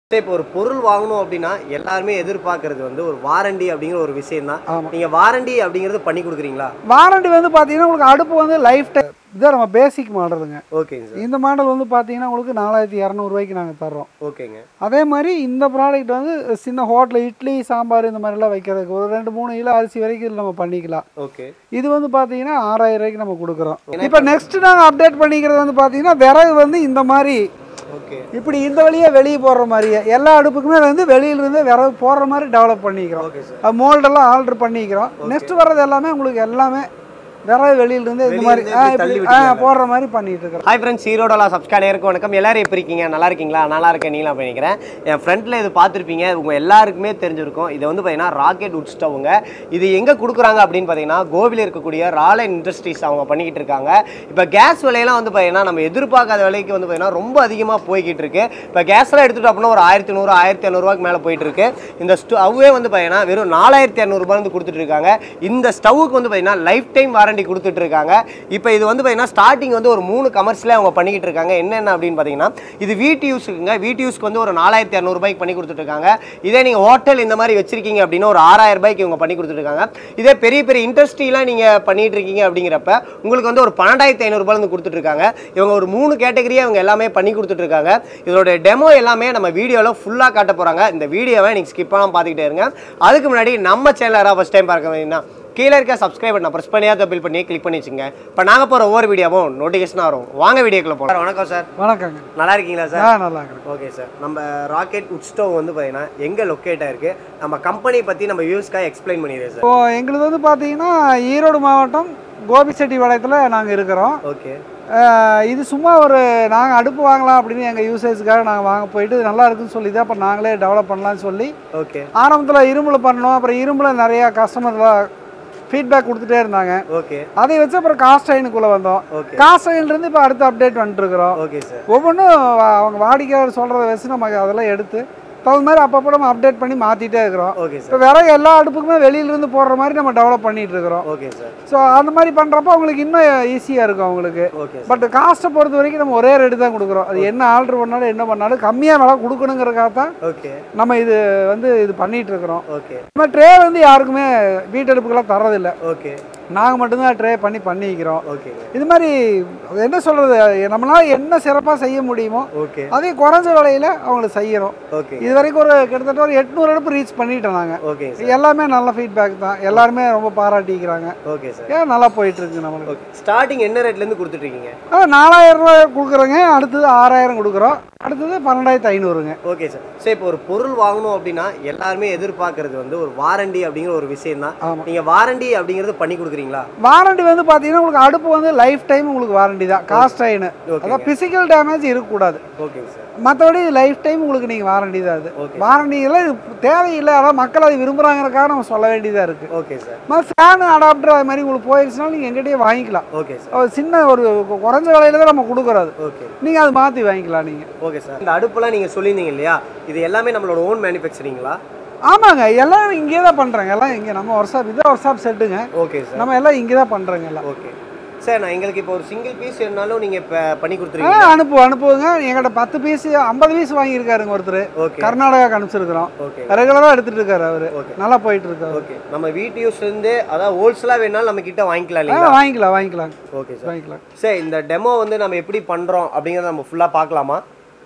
சரி, இப்போ ஒரு பொருள் வாங்கணும் அப்படின்னா எல்லாருமே எதிர்பார்க்கறது வந்து ஒரு வாரண்டி அப்படிங்கிற ஒரு விஷயம் தான் ஆமா. நீங்க வாரண்டி அப்படிங்கிறது பண்ணி கொடுக்குறீங்களா வாரண்டி வந்து பார்த்தீங்கன்னா உங்களுக்கு அடுப்பு வந்து லைஃப் டைம் இதான் நம்ம பேசிக் மாடலுங்க ஓகேங்க சார் இந்த மாடல் வந்து பார்த்தீங்கன்னா உங்களுக்கு நாலாயிரத்தி இரநூறுவாய்க்கு நாங்கள் தர்றோம் ஓகேங்க அதே மாதிரி இந்த ப்ராடக்ட் வந்து சின்ன ஹோட்டல் இட்லி சாம்பார் இந்த மாதிரிலாம் வைக்கிறதுக்கு ஒரு ரெண்டு மூணு கிலோ அரிசி வரைக்கும் இதுல நம்ம பண்ணிக்கலாம் ஓகே இது வந்து பார்த்தீங்கன்னா ஆறாயிரம் ரூபாய்க்கு நம்ம கொடுக்குறோம் இப்போ நெக்ஸ்ட் நாங்கள் அப்டேட் பண்ணிக்கிறது வந்து பார்த்தீங்கன்னா விறகு வந்து இந்த மாதிரி ஓகே இப்படி இந்த வழியே வெளியே போடுற மாதிரியே எல்லா அடுப்புக்குமே வந்து வெளியிலிருந்து விறகு போடுற மாதிரி டெவலப் பண்ணிக்கிறோம் ஓகே சார் மோல்டெல்லாம் ஆல்டர் பண்ணிக்கிறோம் நெக்ஸ்ட் வர்றது எல்லாமே உங்களுக்கு எல்லாமே விறகு வெளியிலிருந்து இந்த மாதிரி வெளியிலிருந்து ஆ, இப்படி தள்ளி இப்படி, ஆ, விட்டுருக்காங்க. போடுற மாதிரி பண்ணிட்டு இருக்கிறோம் ஹாய் ஃப்ரெண்ட்ஸ் ஈரோடலா சப்ஸ்கிரைபருக்கு வணக்கம் எல்லாரும் எப்படி இருக்கீங்க நல்லா இருக்கீங்களா நல்லா இருக்கேன் நீங்களா பண்ணிக்கிறேன் என் ஃப்ரண்ட்டில் இது பார்த்துருப்பீங்க உங்கள் எல்லாருக்குமே தெரிஞ்சிருக்கும் இது வந்து பார்த்தீங்கன்னா ராக்கெட் உட் ஸ்டவ்ங்க இது எங்கே கொடுக்குறாங்க அப்படின்னு பார்த்தீங்கன்னா கோவிலில் இருக்கக்கூடிய ராலன் இண்டஸ்ட்ரீஸ் அவங்க பண்ணிக்கிட்டு இருக்காங்க இப்போ கேஸ் விலையெல்லாம் வந்து பார்த்தீங்கன்னா நம்ம எதிர்பார்க்காத விலைக்கு வந்து பார்த்தீங்கன்னா ரொம்ப அதிகமாக போய்கிட்டு இருக்கு இப்போ கேஸ்லாம் எடுத்துகிட்டு அப்படின்னா ஒரு ஆயிரத்தி நூறு ஆயிரத்தி இரநூறுவாக்கு மேலே போயிட்டு இருக்கு இந்த ஸ்டவ்வே வந்து பார்த்தீங்கன்னா வெறும் நாலாயிரத்தி இரநூறுபா வந்து கொடுத்துட்டு இருக்காங்க இந்த ஸ்டவ்வுக்கு வந்து பார்த்தீங்கன்னா லைஃப் டைம் வாரண்டி கொடுத்துட்டு இருக்காங்க இப்போ இது வந்து பார்த்தீங்கன்னா ஸ்டார்டிங் வந்து ஒரு மூணு கமர்ஷியலே அவங்க பண்ணிக்கிட்டு இருக்காங்க என்னென்ன அப்படின்னு பார்த்தீங்கன்னா இது வீட்டு யூஸுக்குங்க வீட்டு யூஸ்க்கு வந்து ஒரு நாலாயிரத்தி இரநூறுபாய்க்கு பண்ணி கொடுத்துட்டு இருக்காங்க இதே நீங்கள் ஹோட்டல் இந்த மாதிரி வச்சிருக்கீங்க அப்படின்னா ஒரு ஆறாயிரம் ரூபாய்க்கு இவங்க பண்ணி கொடுத்துட்டு இருக்காங்க இதே பெரிய பெரிய இண்டஸ்ட்ரிலாம் நீங்கள் பண்ணிட்டு இருக்கீங்க அப்படிங்கிறப்ப உங்களுக்கு வந்து ஒரு பன்னெண்டாயிரத்தி ஐநூறுபாலேருந்து கொடுத்துட்டு இருக்காங்க இவங்க ஒரு மூணு கேட்டகரியாக இவங்க எல்லாமே பண்ணி கொடுத்துட்டு இருக்காங்க இதோட டெமோ எல்லாமே நம்ம வீடியோவில் ஃபுல்லாக காட்ட போகிறாங்க இந்த வீடியோவை நீங்கள் ஸ்கிப் பண்ணாமல் பார்த்துக்கிட்டே இருங்க அதுக்கு முன்னாடி நம்ம சேனல் யாராவது ஃபஸ்ட் டைம் பார்க்க வேண்டியதுன்னா கீழே இருக்க சப்ஸ்கிரைப் பண்ண ப்ரெஸ் பண்ணியாத பில் பண்ணி கிளிக் பண்ணி வச்சுங்க இப்போ நாங்கள் போகிற ஒவ்வொரு வீடியோவும் நோட்டிஃபிகேஷன் வரும் வாங்க வீடியோக்குள்ள போகலாம் வணக்கம் சார் வணக்கங்க நல்லா இருக்கீங்களா ஆ சார் நல்லா இருக்கிறேன் ஓகே சார் நம்ம ராக்கெட் உட் ஸ்டவ் வந்து பார்த்தீங்கன்னா எங்கே லொக்கேட் ஆயிருக்கு நம்ம கம்பெனி பற்றி நம்ம வியூஸ்க்காக எக்ஸ்பிளைன் பண்ணிடுறேன் சார் இப்போ எங்களுது வந்து பார்த்தீங்கன்னா ஈரோடு மாவட்டம் கோபிச்செட்டிபாளையத்தில் நாங்கள் இருக்கிறோம் ஓகே அஹ் இது சும்மா ஒரு நாங்கள் அடுப்பு வாங்கலாம் அப்படின்னு எங்கள் யூசேஜ்க்காக நாங்கள் வாங்க போயிட்டு இது நல்லா இருக்குன்னு சொல்லி தான் அப்போ நாங்களே டெவலப் பண்ணலாம்னு சொல்லி ஓகே ஆரம்பத்தில் இரும்பில் பண்ணோம் அப்புறம் இரும்பில் நிறையா கஸ்டமர்லாம் ஃபீட்பேக் கொடுத்துட்டே இருந்தாங்க ஓகே அதை வச்சு அப்புறம் காஸ்ட் ஐனுக்குள்ளே வந்தோம் ஓகே காஸ்ட் ஐன்லேருந்து இப்போ அடுத்த அப்டேட் வந்துட்டுருக்குறோம் ஓகே சார் ஒவ்வொன்றும் அவங்க வாடிக்கையாளர் சொல்கிறத வச்சு நம்ம அதெல்லாம் எடுத்து தகுந்த மாதிரி அப்பப்போ நம்ம அப்டேட் பண்ணி மாற்றிட்டே இருக்கிறோம் ஓகே இப்போ சார் விறகு எல்லா அடுப்புக்குமே வெளியிலேருந்து போடுற மாதிரி நம்ம டெவலப் பண்ணிட்டு இருக்கிறோம் ஓகே சார் ஸோ அந்த மாதிரி பண்ணுறப்போ அவங்களுக்கு இன்னும் ஈஸியாக இருக்கும் அவங்களுக்கு ஓகே சார் பட் காஸ்ட்டை பொறுத்த வரைக்கும் நம்ம ஒரே ரேட்டு தான் கொடுக்குறோம் அது என்ன ஆல்ட்ரு பண்ணாலும் என்ன பண்ணாலும் கம்மியாக விலை கொடுக்கணுங்கிறக்காக தான் ஓகே நம்ம இது வந்து இது பண்ணிட்டு இருக்கிறோம் ஓகே நம்ம ட்ரே வந்து யாருக்குமே வீட்டடுப்புக்கெல்லாம் தரதில்லை ஓகே நாங்கள் மட்டும்தான் ட்ரே பண்ணி பண்ணிக்கிறோம் ஓகேங்க இது மாதிரி அது என்ன சொல்கிறது நம்மளால் என்ன சிறப்பாக செய்ய முடியுமோ ஓகே அதே குறைஞ்ச விலையில் அவங்களுக்கு செய்யறோம் ஓகே இது வரைக்கும் ஒரு கிட்டத்தட்ட ஒரு எட்நூறு அடுப்பு ரீச் பண்ணிட்டோம் நாங்கள் ஓகேங்க சார் எல்லாமே நல்ல ஃபீட்பேக் தான் எல்லாருமே ரொம்ப பாராட்டிக்கிறாங்க ஓகே சார் ஏன் நல்லா போயிட்டு இருக்கு நம்மளுக்கு ஓகே ஸ்டார்டிங் என்ன ரேட்லேருந்து கொடுத்துட்ருக்கீங்க ஆ, நாலாயிரம் ரூபாய் கொடுக்குறோங்க அடுத்தது ஆறாயிரம் கொடுக்குறோம் அடுத்தது பன்னெண்டாயிரத்து ஐநூறுங்க ஓகே சார் சரி இப்போ ஒரு பொருள் வாங்கணும் அப்படின்னா எல்லாருமே எதிர்பார்க்கறது வந்து ஒரு வாரண்டி அப்படிங்கிற ஒரு விஷயம் தான் ஆமாம் நீங்க வாரண்டி அப்படிங்கிறது பண்ணி கொடுக்குறீங்களா வாரண்டி வந்து பார்த்தீங்கன்னா உங்களுக்கு அடுப்பு வந்து லைஃப் டைம் உங்களுக்கு வாரண்டி தான் காஸ்ட் ஐனு ஓகே அதான் ஃபிசிக்கல் டேமேஜ் இருக்கக்கூடாது ஓகேங்க சார் மற்றபடி லைஃப் டைம் உங்களுக்கு நீங்கள் வாரண்டி தான் அது ஓகே வாரண்டியெல்லாம் இது தேவையில்லை அதான் மக்கள் அதை விரும்புகிறாங்கிறக்காக நம்ம சொல்ல வேண்டியதாக இருக்குது ஓகே சார் மற்ற ஃபேனு அடாப்டர் அது மாதிரி உங்களுக்கு போயிடுச்சுனாலும் நீங்கள் எங்கிட்டயே வாங்கிக்கலாம் ஓகே சார் ஒரு சின்ன ஒரு குறைஞ்ச விலையில தான் நம்ம கொடுக்குறது ஓகே நீங்கள் அதை மாற்றி வாங்கிக்கலாம் நீங்கள் ஓகே சார் இந்த அடுப்பெல்லாம் நீங்க சொல்லியிருந்தீங்க இல்லையா இது எல்லாமே நம்மளோட ஓன் மேனுஃபேக்சரிங்களா ஆமாங்க எல்லாம் இங்கே தான் பண்ணுறேங்க எல்லாம் இங்கே நம்ம ஒர்க் ஷாப் இதான் ஒர்க் ஷாப் செட்டுங்க ஓகே சார் நம்ம எல்லாம் இங்கே தான் பண்ணுறோங்க எல்லாம் ஓகே சார் நான் எங்களுக்கு இப்போ ஒரு சிங்கிள் பீஸ் வேணுனாலும் நீங்க இப்போ பண்ணி ஆ கொடுத்துருவீங்க அனுப்பு அனுப்புங்க எங்கிட்ட பத்து பீஸ் ஐம்பது பீஸ் வாங்கியிருக்காருங்க ஒருத்தர் ஓகே கர்நாடகாக்கு அனுப்பிச்சிருக்கிறோம் ஓகே ரெகுலராக எடுத்துட்டு இருக்காரு அவரு ஓகே நல்லா போயிட்டு இருக்காரு ஓகே நம்ம வீட்டு யூஸ் இருந்து அதாவது ஹோல்சேலாக வேணாலும் நம்ம கிட்ட வாங்கிக்கலாம் ஆ இல்லைங்களா வாங்கிக்கலாம் வாங்கிக்கலாம் ஓகே சார் வாங்கிக்கலாம் சார் இந்த டெமோ வந்து நம்ம எப்படி பண்றோம் அப்படிங்கறத நம்ம ஃபுல்லா பார்க்கலாமா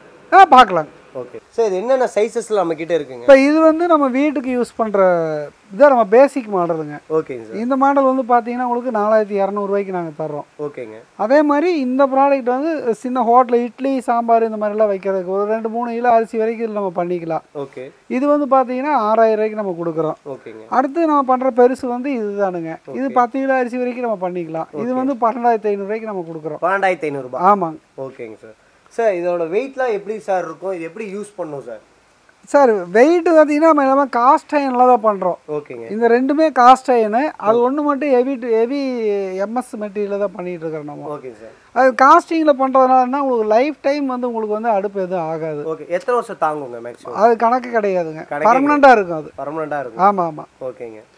ஆ பார்க்கலாம் ஓகே சார் இது என்னென்ன சைஸஸ்ல நம்ம கிட்ட இருக்குங்க இப்போ இது வந்து நம்ம வீட்டுக்கு யூஸ் பண்ணுற இதான் நம்ம பேசிக் மாடலுங்க ஓகேங்க சார் இந்த மாடல் வந்து பார்த்தீங்கன்னா உங்களுக்கு நாலாயிரத்தி இரநூறுவாய்க்கு நாங்கள் தர்றோம் ஓகேங்க அதே மாதிரி இந்த ப்ராடக்ட் வந்து சின்ன ஹோட்டல் இட்லி சாம்பார் இந்த மாதிரிலாம் வைக்கிறதுக்கு ஒரு ரெண்டு மூணு கிலோ அரிசி வரைக்கும் இதுல நம்ம பண்ணிக்கலாம் ஓகே இது வந்து பார்த்தீங்கன்னா ஆறாயிரம் ரூபாய்க்கு நம்ம கொடுக்குறோம் ஓகேங்க அடுத்து நம்ம பண்ணுற பெருசு வந்து இதுதானுங்க இது பத்து கிலோ அரிசி வரைக்கும் நம்ம பண்ணிக்கலாம் இது வந்து பன்னெண்டாயிரத்தி ஐநூறுரூவாய்க்கு நம்ம கொடுக்குறோம் பன்னெண்டாயிரத்தி ஐநூறுபா ஆமாங்க ஓகேங்க சார் சார் இதோட வெயிட்லாம் எப்படி சார் இருக்கும் இது எப்படி யூஸ் பண்ணும் சார் சார் வெயிட் பார்த்தீங்கன்னா நம்ம எல்லாமே காஸ்ட் அயனில் தான் பண்ணுறோம் ஓகேங்க இந்த ரெண்டுமே காஸ்ட் அயனு அது ஒன்று மட்டும் ஹெவி ஹெவி எம்எஸ் மெட்டீரியலில் தான் பண்ணிகிட்டு இருக்கிறோம் நம்ம ஓகே சார் அது காஸ்டிங்கில் பண்ணுறதுனாலனா உங்களுக்கு லைஃப் டைம் வந்து உங்களுக்கு வந்து அடுப்பு எதுவும் ஆகாது ஓகே எத்தனை வருஷம் தாங்குங்க மேக்ஸிமம் அது கணக்கு கிடையாதுங்க கணக்கே பர்மனெண்ட்டாக இருக்கும் அது பர்மனெண்ட்டாக இருக்கும் ஆமாம் ஆமாம் ஓகேங்க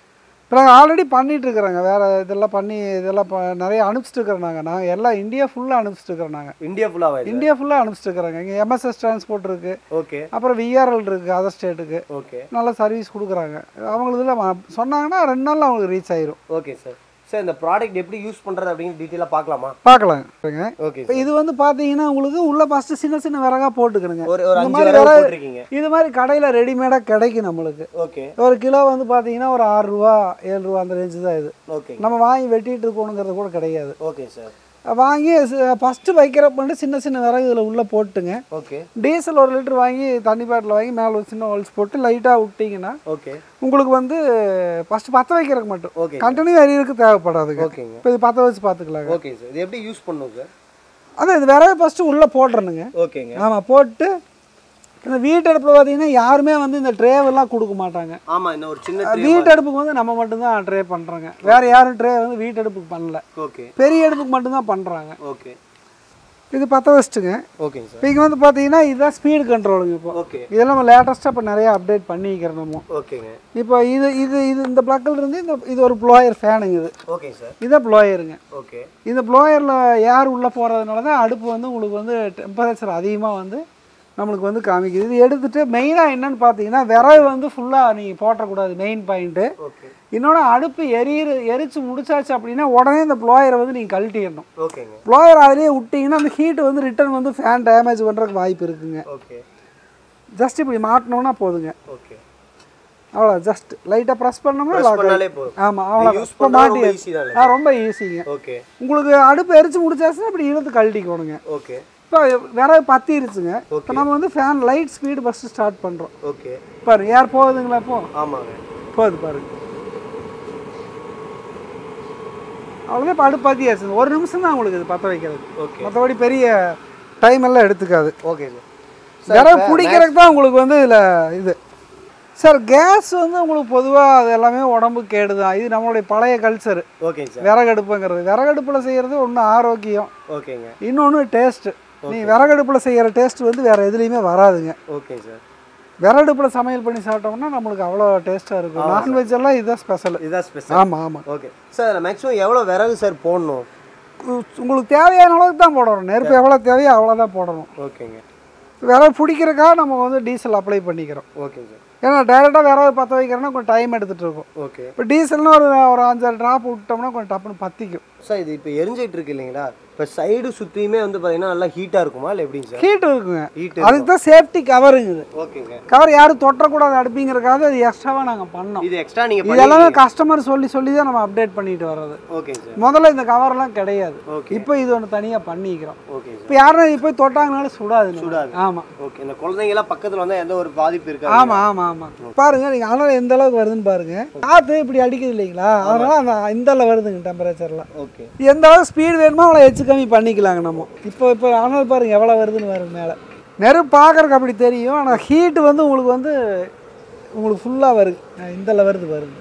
இப்போ நாங்கள் ஆல்ரெடி பண்ணிட்டு இருக்கிறோங்க வேறு இதெல்லாம் பண்ணி இதெல்லாம் ப- நிறைய அனுப்பிச்சிட்டு இருக்கிறோம் நாங்கள் நாங்கள் எல்லாம் இந்தியா ஃபுல்லாக அனுப்பிச்சிட்டு இருக்கிறோம் நாங்கள் இந்தியா ஃபுல்லாக இந்தியா ஃபுல்லாக அனுப்பிச்சிட்டு இருக்கிறோங்க இங்கே எம்எஸ்எஸ் டிரான்ஸ்போர்ட் இருக்குது ஓகே அப்புறம் விஆர்எல் இருக்குது அதர் ஸ்டேட்டுக்கு ஓகே நல்ல சர்வீஸ் கொடுக்குறாங்க அவங்களுக்கு இதில் சொன்னாங்கன்னா ரெண்டு நாளில் அவங்களுக்கு ரீச் ஆயிரும் ஓகே சார் சார் இந்த ப்ராடக்ட் எப்படி யூஸ் பண்ணுறது அப்படின்னு டீட்டெயிலாக பார்க்கலாமா பார்க்கலாங்க ஓகே இப்போ இது வந்து பார்த்தீங்கன்னா உங்களுக்கு உள்ள ஃபஸ்ட்டு சின்ன சின்ன விறகா போட்டுக்கணுங்க ஒரு ஒரு இந்த அஞ்சு மாதிரி விரல் விறகு- போட்டிருக்கீங்க இது மாதிரி கடையில் ரெடிமேடாக கிடைக்கும் நம்மளுக்கு ஓகே ஒரு கிலோ வந்து பார்த்தீங்கன்னா ஒரு ஆறு ரூபா ஏழு ரூபா அந்த ரேஞ்சு தான் இது ஓகே நம்ம வாங்கி வெட்டிட்டு இருக்கணுங்கிறது கூட கிடையாது ஓகே சார் வாங்கி ஃபஸ்ட்டு வைக்கிறப்ப வந்து சின்ன சின்ன விறகு இதில் உள்ளே போட்டுங்க ஓகே டீசல் ஒரு லிட்டர் வாங்கி தண்ணி பாட்டில் வாங்கி மேலே ஒரு சின்ன ஹோல்ஸ் போட்டு லைட்டாக விட்டிங்கன்னா ஓகே உங்களுக்கு வந்து ஃபஸ்ட்டு பற்ற வைக்கிறதுக்கு மட்டும் ஓகே கண்டினியூ எரியறதுக்கு தேவைப்படாதுங்க ஓகேங்க இப்போ இது பற்ற வச்சு பார்த்துக்கலாங்க ஓகே சார் இது எப்படி யூஸ் பண்ணும் சார் அதான் இது விறகு ஃபஸ்ட்டு உள்ளே போட்டுறணுங்க ஓகேங்க ஆமாம் போட்டு இந்த வீட்டு அடுப்பில் பார்த்தீங்கன்னா யாருமே வந்து இந்த ட்ரேவெல்லாம் கொடுக்க மாட்டாங்க ஆமா இந்த ஒரு சின்ன tray வீட்டு அடுப்புக்கு வந்து நம்ம மட்டும்தான் ட்ரே பண்ணுறோங்க வேறு யாரும் ட்ரே வந்து வீட்டு அடுப்புக்கு பண்ணல ஓகே பெரிய அடுப்புக்கு மட்டும்தான் பண்ணுறாங்க ஓகே இது பற்ற வச்சுட்டுங்க ஓகேங்க சார் இப்போ இங்கே வந்து பார்த்தீங்கன்னா இதுதான் ஸ்பீடு கண்ட்ரோலுங்க இப்போ ஓகே இதெல்லாம் நம்ம லேட்டஸ்ட்டாக இப்போ நிறைய அப்டேட் பண்ணிக்கிறோம் நம்ம ஓகேங்க இப்போ இது இது இது இந்த பிளக்கில் இருந்து இந்த இது ஒரு ப்ளோயர் ஃபேனுங்க இது ஓகே சார் இதுதான் ப்ளோயருங்க ஓகே இந்த ப்ளோயரில் ஏர் உள்ளே போகிறதுனால தான் அடுப்பு வந்து உங்களுக்கு வந்து டெம்பரேச்சர் அதிகமாக வந்து நம்மளுக்கு வந்து காமிக்குது இது எடுத்துட்டு மெயினாக என்னன்னு பார்த்தீங்கன்னா விறகு வந்து ஃபுல்லாக நீங்கள் போட்டக்கூடாது மெயின் பாயிண்ட்டு ஓகே இன்னொன்று அடுப்பு எரியிற எரிச்சு முடிச்சாச்சு அப்படின்னா உடனே இந்த ப்ளோயரை வந்து நீங்கள் கழட்டிடணும் ஓகேங்க ப்ளோயர் அதிலேயே விட்டிங்கன்னா அந்த ஹீட் வந்து ரிட்டர்ன் வந்து ஃபேன் டேமேஜ் பண்ணுறதுக்கு வாய்ப்பு இருக்குங்க ஓகே ஜஸ்ட் இப்படி மாட்டினோன்னா போதுங்க ஓகே அவ்வளோ ஜஸ்ட் லைட்டாக ப்ரெஸ் பண்ணோம்னா ப்ரெஸ் lock ஆயிடும். பண்ணாலே போதும் ஆமாம் அவ்வளோ யூஸ் இப்போ பண்ணா மாட்டி ரொம்ப ஈஸி தான் ஆ ரொம்ப ஈஸிங்க ஓகே உங்களுக்கு அடுப்பு எரிச்சு முடிச்சாச்சுன்னா இப்படி இழுத்து கழட்டிக்கணுங்க ஓகே இப்போ விறகு பத்திருச்சுங்க இப்போ Okay. நம்ம வந்து fan light speed first start பண்ணுறோம் ஓகே பாருங்க யார் போகுதுங்களா இப்போ ஆமாங்க போகுது பாருங்க அவ்வளோதான் இப்போ அடுப்பு பற்றியாச்சு ஒரு நிமிஷம் தான் உங்களுக்கு இது பற்ற வைக்கிறது ஓகே மற்றபடி பெரிய டைம் எல்லாம் எடுத்துக்காது ஓகே சார் விறகு பிடிக்கிறதுக்கு தான் உங்களுக்கு வந்து இதில் இது சார் கேஸ் வந்து உங்களுக்கு பொதுவாக அது எல்லாமே உடம்புக்கு கேடு தான் இது நம்மளுடைய பழைய கல்ச்சர் ஓகேங்க சார் விறகடுப்புங்கிறது விறகடுப்பில் செய்கிறது ஒன்று ஆரோக்கியம் ஓகேங்க இன்னொன்று டேஸ்ட்டு நீ விறகடுப்பில் செய்கிற டேஸ்ட் வந்து வேறு எதுலேயுமே வராதுங்க ஓகே சார் விறகடுப்பில் சமையல் பண்ணி சாப்பிட்டோம்னா நம்மளுக்கு அவ்வளோ டேஸ்ட்டாக இருக்கும் நான்வெஜ் எல்லாம் இதுதான் ஸ்பெஷல் இதான் ஸ்பெஷல் ஆமாம் ஆமாம் ஓகே சார் அதில் மேக்ஸிமம் எவ்வளோ விறகு சார் போடணும் உங்களுக்கு தேவையான அளவுக்கு தான் போடணும் நெருப்பு எவ்வளோ தேவையோ அவ்வளோதான் போடணும் ஓகேங்க விறகு பிடிக்கிறதுக்காக நம்ம வந்து டீசல் அப்ளை பண்ணிக்கிறோம் ஓகேங்க சார் ஏன்னா டைரெக்டாக விறகு பற்ற வைக்கிறோன்னா கொஞ்சம் டைம் எடுத்துகிட்டு இருக்கும் ஓகே இப்போ டீசல்னா ஒரு ஒரு அஞ்சாறு ட்ராப் விட்டோம்னா கொஞ்சம் டப்புன்னு பற்றிக்கும் சார் இது இப்போ எரிஞ்சிட்டு இருக்கு இல்லைங்களா இப்போ சைடு சுற்றியுமே வந்து பார்த்தீங்கன்னா நல்லா ஹீட்டாக இருக்குமா இல்லை எப்படிங்க சார் ஹீட் இருக்குங்க ஹீட் அதுக்கு தான் சேஃப்டி கவருங்க இது ஓகேங்க கவர் யாரும் தொட்டக்கூடாது அடுப்பிங்கிறதுக்காக அது எக்ஸ்ட்ராவாக நாங்கள் பண்ணோம் இது எக்ஸ்ட்ரா நீங்கள் இது எல்லாமே கஸ்டமர் சொல்லி சொல்லி தான் நம்ம அப்டேட் பண்ணிட்டு வர்றது ஓகேங்க சார் முதல்ல இந்த கவர்லாம் கிடையாது ஓகே இப்போ இப்போ இது ஒன்று தனியாக பண்ணிக்கிறோம் ஓகே சார் இப்போ யாரும் இது போய் தொட்டாங்கனாலும் சுடாது சுடாது. ஆமாம் ஓகே இந்த குழந்தைங்கலாம் பக்கத்தில் வந்தால் எந்த ஒரு பாதிப்பு இருக்காது ஆமாம் ஆமாம் ஆமாம் பாருங்க நீங்கள் அனல் எந்த அளவுக்கு வருதுன்னு பாருங்க காற்று இப்படி அடிக்குது இல்லைங்களா அதனால அந்த இந்த அளவு வருதுங்க டெம்பரேச்சர்லாம் ஓகே எந்த அளவுக்கு ஸ்பீடு வேணுமோ அவ்வளோ எச்சு கம்மி பண்ணிக்கலாங்க நம்ம இப்போ இப்போ அனல் பாருங்க எவ்வளோ வருதுன்னு வருது மேலே நெருப்பு பார்க்கறக்கு அப்படி தெரியும் ஆனால் ஹீட்டு வந்து உங்களுக்கு வந்து உங்களுக்கு ஃபுல்லாக வருது அஹ் இந்த அளவு வருது வருது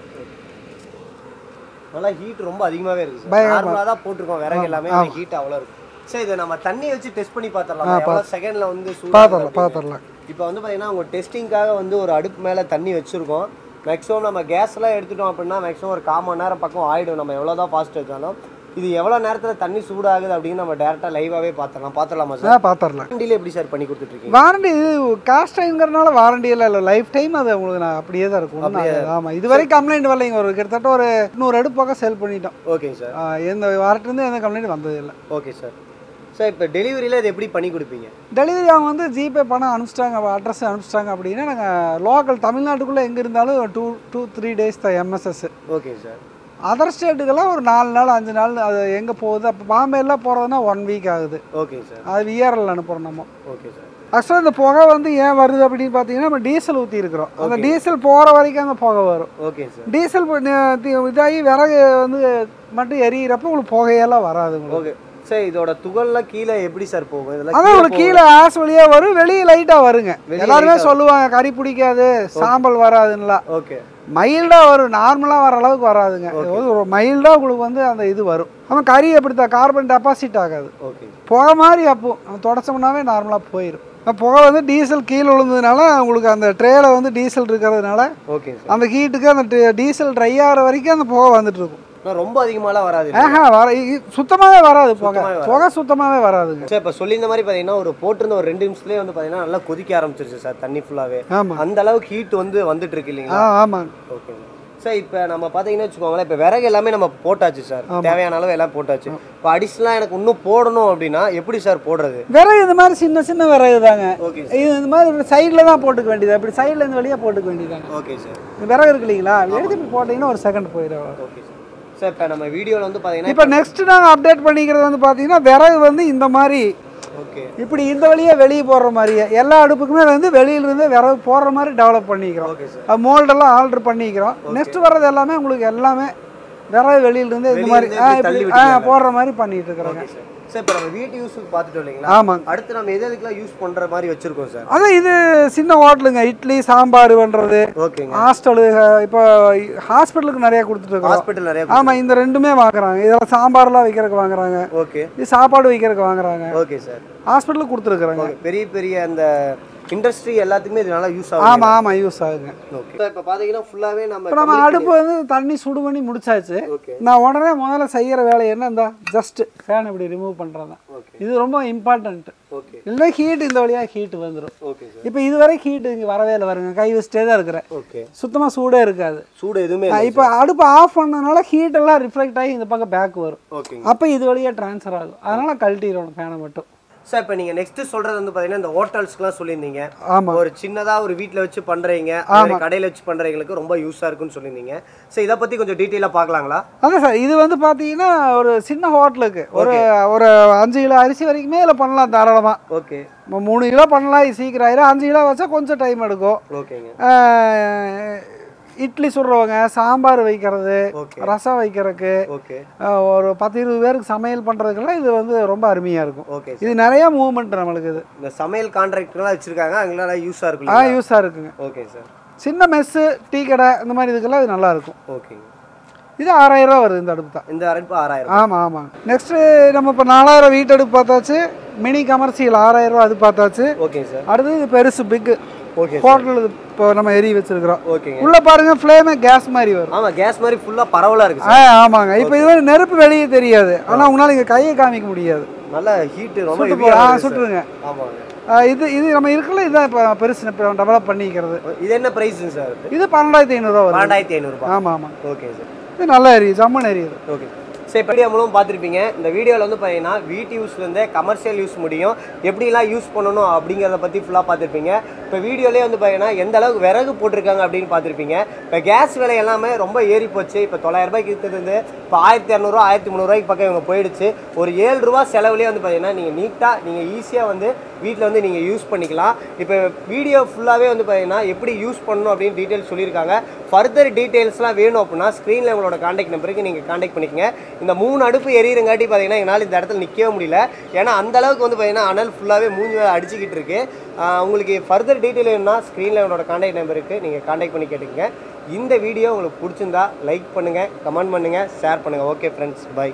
நல்லா ஹீட் ரொம்ப அதிகமாகவே இருக்கு சார் பயங்கரமா. நார்மலாக தான் போட்டிருக்கோம் விறகு எல்லாமே ஹீட் அவ்வளோ இருக்கு சரி இதை நம்ம தண்ணி வச்சு டெஸ்ட் பண்ணி பார்த்துடலாம் எவ்வளோ செகண்டில் வந்து சூடாக பார்த்துடலாம் பார்த்துடலாம் இப்போ வந்து பார்த்தீங்கன்னா உங்கள் டெஸ்டிங்காக வந்து ஒரு அடுப்பு மேலே தண்ணி வச்சுருக்கோம் மேக்ஸிமம் நம்ம கேஸ்லாம் எடுத்துட்டோம் அப்படின்னா மேக்ஸிமம் ஒரு கால் மணி நேரம் பக்கம் ஆகிடும் நம்ம எவ்வளோ தான் ஃபாஸ்ட் வச்சாலும் இது எவ்வளோ நேரத்தில் தண்ணி சூடாகுது அப்படின்னு நம்ம டேரெக்டாக லைவாகவே பார்த்துடலாம் பார்த்துடலாமா சார் ஆ பார்த்துடலாம் வண்டியில் எப்படி சார் பண்ணி கொடுத்துட்ருக்கீங்க வாரண்டி இது காஸ்ட் டைம்ங்கிறனால வாரண்டி எல்லாம் இல்லை லைஃப் டைம் அது உங்களுக்கு நான் அப்படியே தான் இருக்கும் ஒண்ணும் ஆகாது. ஆமாம் இது வரைக்கும் கம்ப்ளைண்ட் வரலைங்க ஒரு கிட்டத்தட்ட ஒரு நூறு அடுப்பு பக்கம் செல் பண்ணிட்டோம் ஓகேங்க சார் ஆ, எந்த வாரத்துலேருந்து எந்த கம்ப்ளைண்ட் வந்தது இல்லை ஓகே சார் சார் இப்போ டெலிவரியில் இது எப்படி பண்ணி கொடுப்பீங்க டெலிவரி அவங்க வந்து ஜிபே பணம் அனுப்பிச்சிட்டாங்க அட்ரஸ் அனுப்பிச்சிட்டாங்க அப்படின்னா நாங்கள் லோக்கல் தமிழ்நாட்டுக்குள்ளே எங்கே இருந்தாலும் டூ டூ த்ரீ டேஸ் தான் எம்எஸ்எஸ் ஓகே சார் அதர் ஸ்டேட்டுக்கெல்லாம் ஒரு நாலு நாள் அஞ்சு நாள் அது எங்கே போகுது அப்போ பாம்பேலாம் போகிறதுனா ஒன் வீக் ஆகுது ஓகே சார் அது விஆர்எல் அனுப்புகிறோம் நம்ம ஓகே சார் ஆக்சுவலாக இந்த புகை வந்து ஏன் வருது அப்படின்னு பார்த்தீங்கன்னா நம்ம டீசல் ஊற்றி இருக்கிறோம் அந்த டீசல் போகிற வரைக்கும் அந்த புகை வரும் ஓகே சார் டீசல் ப- நி- தி- இதாகி விறகு வந்து மட்டும் எரியிறப்ப உங்களுக்கு புகையெல்லாம் வராது உங்களுக்கு ஓகே சார் இதோட துகள்லாம் கீழே எப்படி சார் போகும் இதெல்லாம் அதான் உங்களுக்கு கீழே ஆஸ் வழியாக வரும் வெளியே லைட்டாக வருங்க வெளிய எல்லாருமே light ஆ சொல்லுவாங்க கறி பிடிக்காது சாம்பல் வராதுன்னுலாம் ஓகே மைல்டாக வரும் நார்மலாக வர அளவுக்கு வராதுங்க இது வந்து ஒரு மைல்டாக உங்களுக்கு வந்து அந்த இது வரும் ஆனால் கறி எப்படி தான் கார்பன் டெபாசிட் ஆகாது ஓகே புகை மாதிரி அப்போ நம்ம தொடச்சோம்னாவே நார்மலாக போயிடும் புகை வந்து டீசல் கீழே விழுந்ததுனால உங்களுக்கு அந்த ட்ரேல வந்து டீசல் இருக்கிறதுனால ஓகே சார் அந்த ஹீட்டுக்கு அந்த டி- டீசல் ட்ரை ஆகிற வரைக்கும் அந்த புகை வந்துட்டு இருக்கும் ஆனால் ரொம்ப அதிகமாலாம் வராது ஆஹா வர இ- சுத்தமாவே வராது புகை சுத்தமாவே வராது. புகை சுத்தமாவே வராதுங்க சார் இப்போ சொல்லியிருந்த மாதிரி பார்த்தீங்கன்னா ஒரு போட்டிருந்த ஒரு ரெண்டு நிமிஷத்துலேயே வந்து பார்த்தீங்கன்னா நல்லா கொதிக்க ஆரம்பிச்சிருச்சு சார் தண்ணி ஃபுல்லாகவே ஆமா அந்த அளவுக்கு ஹீட் வந்து வந்துட்டு இருக்கு ஆ இல்லைங்களா ஆமாங்க ஓகே சார் இப்போ நம்ம பார்த்தீங்கன்னா வச்சுக்கோங்களேன் இப்போ விறகு எல்லாமே நம்ம போட்டாச்சு சார் தேவையான அளவு எல்லாம் போட்டாச்சு இப்போ அடிஷ்னலாக எனக்கு இன்னும் போடணும் அப்படின்னா எப்படி சார் போடுறது விறகு இந்த மாதிரி சின்ன சின்ன விறகு தாங்க ஓகே இது இந்த மாதிரி சைடில் தான் போட்டுக்க வேண்டியது அப்படி சைடில் இந்த வழியாக போட்டுக்க வேண்டியதாங்க ஓகே சார் இந்த விறகு இருக்கு இல்லைங்களா எடுத்து இப்படி போட்டிங்கன்னா ஒரு செகண்ட் போயிடும் ஓகே சார் சார் இப்போ நம்ம வீடியோவில் வந்து பார்த்தீங்கன்னா இப்போ நெக்ஸ்ட் நாங்கள் அப்டேட் பண்ணிக்கிறது வந்து பார்த்தீங்கன்னா விறகு வந்து இந்த மாதிரி ஓகே இப்படி இந்த வழியாக வெளியே போடுற மாதிரியே எல்லா அடுப்புக்குமே வந்து வெளியிலிருந்து விறகு போடுற மாதிரி டெவலப் பண்ணிக்கிறோம் ஓகே சார் மோல்டெல்லாம் ஆல்டர் பண்ணிக்கிறோம் நெக்ஸ்ட் வர்றது எல்லாமே உங்களுக்கு எல்லாமே விறகு வெளியிலிருந்து இந்த மாதிரி வெளியிலிருந்து ஆ, தள்ளி இப்படி ஆ விட்டுருக்காங்க. போடுற மாதிரி பண்ணிட்டு இருக்கிறோங்க ஓகே சார் சார் இப்போ நம்ம வீட்டு யூஸுக்கு பார்த்துட்டோம் இல்லைங்களா ஆமாங்க அடுத்து நம்ம எது எதுக்கெல்லாம் யூஸ் பண்ணுற மாதிரி வச்சுருக்கோம் சார் அதான் இது சின்ன ஹோட்டலுங்க இட்லி சாம்பார் பண்ணுறது ஓகேங்க ஹாஸ்டலு இப்போ ஹாஸ்பிட்டலுக்கு நிறைய கொடுத்துட்டு இருக்கோம் ஹாஸ்பிட்டல் நிறைய ஆமாம் இந்த ரெண்டுமே வாங்குறாங்க இதில் சாம்பார்லாம் வைக்கிறதுக்கு வாங்குறாங்க ஓகே இது சாப்பாடு வைக்கிறதுக்கு வாங்குறாங்க ஓகே சார் ஹாஸ்பிட்டலுக்கு கொடுத்துருக்குறாங்க ஓகே பெரிய பெரிய அந்த இண்டஸ்ட்ரி எல்லாத்துக்குமே இது நல்லா யூஸ் ஆகும் ஆமாம் ஆமாம் யூஸ் ஆகுங்க ஓகே இப்போ பார்த்தீங்கன்னா ஃபுல்லாகவே நம்ம இப்போ நம்ம அடுப்பு வந்து தண்ணி சுடு பண்ணி முடிச்சாச்சு ஓகே நான் உடனே முதல்ல செய்கிற வேலை என்ன இந்த ஜஸ்ட் ஃபேன் இப்படி ரிமூவ் பண்ணுறது தான் ஓகே இது ரொம்ப இம்பார்ட்டன்ட் ஓகே இல்லைன்னா ஹீட் இந்த வழியாக ஹீட் வந்துடும் ஓகே சார் இப்போ இதுவரை ஹீட் இங்கே வரவே இல்லை வருங்க கை வச்சுட்டே தான் இருக்கிறேன் ஓகே சுத்தமாக சூடே இருக்காது சூடு எதுவுமே ஆ, இப்போ அடுப்பு ஆஃப் பண்ணனால ஹீட் எல்லாம் ரிஃப்ளெக்ட் ஆகி இந்த பக்கம் பேக் வரும் ஓகேங்க அப்போ இது வழியாக ட்ரான்ஸ்ஃபர் ஆகும் அதனால் கழட்டிடணும் ஃபேனை மட்டும் சார் இப்போ நீங்கள் நெக்ஸ்ட் சொல்கிறது வந்து பார்த்தீங்கன்னா இந்த ஹோட்டல்ஸ்க்குலாம் சொல்லியிருந்தீங்க ஆமாம் ஒரு சின்னதாக ஒரு வீட்டில் வச்சு பண்ணுறீங்க கடையில் வச்சு பண்ணுறவங்களுக்கு ரொம்ப யூஸாக இருக்குன்னு சொல்லியிருந்தீங்க சார் இதை பற்றி கொஞ்சம் டீட்டெயிலாக பார்க்கலாங்களா அதான் சார் இது வந்து பார்த்தீங்கன்னா ஒரு சின்ன ஹோட்டலுக்கு ஒரு ஒரு அஞ்சு கிலோ அரிசி வரைக்குமே இதில் பண்ணலாம் தாராளமாக ஓகே இப்போ மூணு கிலோ பண்ணலாம் இது சீக்கிரம் ஆயிரும் அஞ்சு கிலோ வச்சா கொஞ்சம் டைம் எடுக்கும் ஓகேங்க ஆஹ், இட்லி சுடுறவங்க சாம்பார் வைக்கிறது ஓகே ரசம் வைக்கிறதுக்கு ஓகே ஆஹ், ஒரு பத்து இருபது பேருக்கு சமையல் பண்ணுறதுக்கெல்லாம் இது வந்து ரொம்ப அருமையாக இருக்கும் ஓகே இது நிறைய மூவ்மெண்ட் நம்மளுக்கு இது இந்த சமையல் கான்ட்ராக்ட்லாம் வச்சுருக்காங்க அங்கெல்லாம் யூஸாக ஆ இருக்குல்ல யூஸாக இருக்குங்க ஓகே சார் சின்ன மெஸ்ஸு டீ கடை இந்த மாதிரி இதுக்கெல்லாம் இது நல்லா இருக்கும் ஓகேங்க இது ஆறாயிரம் ரூபா வருது இந்த அடுப்பு தான் இந்த அரைப்பு ஆறாயிரம் ஆமாம் ஆமாம் நெக்ஸ்ட்டு நம்ம இப்போ நாலாயிரம் வீட்டடுப்பு பார்த்தாச்சு மினி கமர்ஷியல் ஆறாயிரம் ரூபா அது பார்த்தாச்சு ஓகேங்க சார் அடுத்து இது பெருசு பிக்கு ஓகே ஹோட்டல் இப்போ நம்ம எரி வச்சிருக்கிறோம் ஓகேங்க உள்ள பாருங்க ஃப்ளேமே கேஸ் மாதிரி வரும் ஆமாம் கேஸ் மாதிரி ஃபுல்லாக பரவலாக இருக்குது ஆ சார் ஆமாங்க இப்போ இது வந்து நெருப்பு வெளியே தெரியாது ஆனால் உங்களால் இங்கே கையை காமிக்க முடியாது நல்ல ஹீட்டு ரொம்ப சுட்டு போ- heavy-ஆ ஆ வருது சார். சுட்டுருங்க ஆமாங்க ஆ, இது இது நம்ம இருக்கல இதுதான் இப்போ பெருசு இப்போ டெவலப் பண்ணிக்கிறது இது என்ன ப்ரைஸுங்க சார் இது இது பன்னெண்டாயிரத்தி ஐநூறுரூவா வரும் பன்னெண்டாயிரத்தி ஐநூறுபா ஆமாம் ஆமாம் ஓகே சார் இது நல்லா எரியுது ஜம்மன் எரியுது ஓகே சரி இப்போ வீடியோ மூலம் பார்த்துருப்பீங்க இந்த வீடியோவில் வந்து பார்த்தீங்கன்னா வீட்டு யூஸ்லேருந்தே கமர்ஷியல் யூஸ் முடியும் எப்படிலாம் யூஸ் பண்ணணும் அப்படிங்கிறத பற்றி ஃபுல்லாக பார்த்துருப்பீங்க இப்போ வீடியோலேயே வந்து பார்த்தீங்கன்னா எந்த அளவுக்கு விறகு போட்டிருக்காங்க அப்படின்னு பார்த்துருப்பீங்க இப்போ கேஸ் விலை எல்லாமே ரொம்ப ஏறி போச்சு இப்போ தொள்ளாயிரம் ரூபாய்க்கு இருக்கிறது இப்போ ஆயிரத்தி இரநூறுவா ஆயிரத்தி முந்நூறுவாய்க்கு பக்கம் இவங்க போயிடுச்சு ஒரு ஏழு ரூபா செலவுலேயே வந்து பார்த்தீங்கன்னா நீங்கள் நீட்டாக நீங்கள் ஈஸியாக வந்து வீட்டில் வந்து நீங்கள் யூஸ் பண்ணிக்கலாம் இப்போ வீடியோ ஃபுல்லாகவே வந்து பார்த்தீங்கன்னா எப்படி யூஸ் பண்ணணும் அப்படின்னு டீட்டெயில்ஸ் சொல்லியிருக்காங்க ஃபர்தர் டீட்டெயில்ஸ்லாம் வேணும் அப்படின்னா ஸ்க்ரீனில் உங்களோட காண்டாக்ட் நம்பருக்கு நீங்கள் காண்டாக்ட் பண்ணிக்கங்க இந்த மூணு அடுப்பு எரியறங்காட்டி பார்த்தீங்கன்னா எங்களால் இந்த இடத்துல நிற்கவே முடியல ஏன்னா அந்த அளவுக்கு வந்து பார்த்தீங்கன்னா அனல் ஃபுல்லாகவே மூஞ்சி மேலே அடிச்சுக்கிட்டு இருக்கு ஆஹ் உங்களுக்கு ஃபர்தர் டீட்டெயில் வேணும்னா ஸ்க்ரீனில் உங்களோட காண்டாக்ட் நம்பருக்கு நீங்கள் காண்டாக்ட் பண்ணி கேட்டுக்கங்க இந்த வீடியோ உங்களுக்கு பிடிச்சிருந்தா லைக் பண்ணுங்கள் கமெண்ட் பண்ணுங்கள் ஷேர் பண்ணுங்கள் ஓகே ஃப்ரெண்ட்ஸ் பை